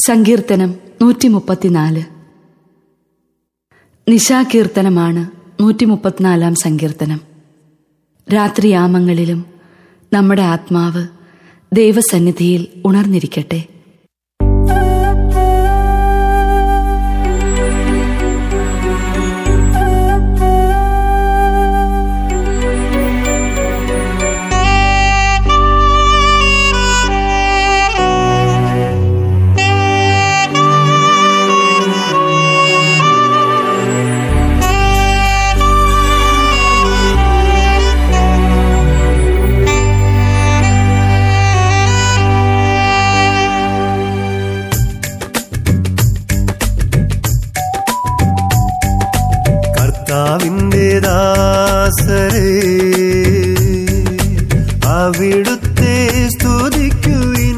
സങ്കീർത്തനം നൂറ്റി മുപ്പത്തിനാല് നിശാകീർത്തനമാണ് നൂറ്റി മുപ്പത്തിനാലാം സങ്കീർത്തനം രാത്രിയാമങ്ങളിലും നമ്മുടെ ആത്മാവ് ദൈവസന്നിധിയിൽ ഉണർന്നിരിക്കട്ടെ കർത്താവിന്റെ ദാസരേ അവിടുത്തെ സ്തുതിക്കുവിൻ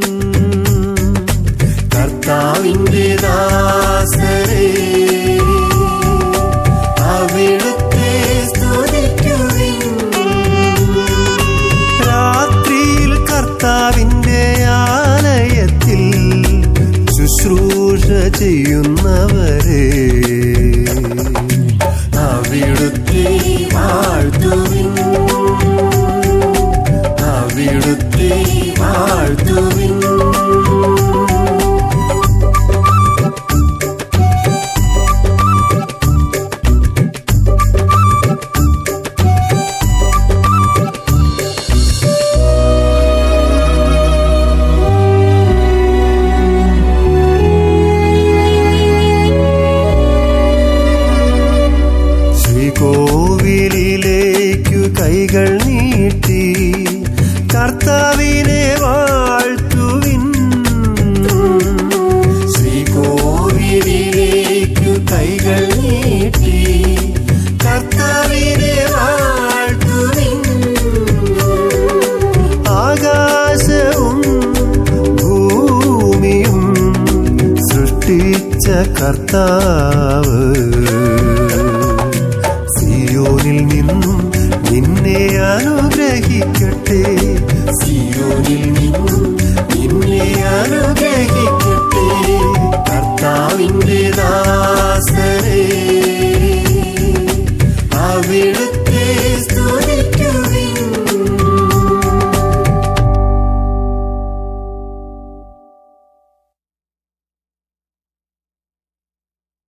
കർത്താവിന്റെ ദാസരേ അവിടുത്തെ സ്തുതിക്കുവിൻ രാത്രിയിൽ കർത്താവിന്റെ ആലയത്തിൽ ശുശ്രൂഷ ചെയ്യുന്നവരെ അവിടുത്തെ വാഴ്ത്തുവിൻ അവിടുത്തെ വാഴ്ത്തുവിൻ ശ്രീകോവിലേക്കു കൈകൾ നീട്ടി കർത്താവിനെ വാഴ്ത്തുവിൻ ശ്രീകോവിലേക്കു കൈകൾ നീട്ടി കർത്താവിനെ വാഴ്ത്തുവിൻ ആകാശവും ഭൂമിയും സൃഷ്ടിച്ച കർത്താവ് സിയോനിൽ നിന്നും നിന്നെ അനുഗ്രഹിക്കട്ടെ സിയോനിൽ നിന്നും നിന്നെ അനുഗ്രഹിക്കട്ടെ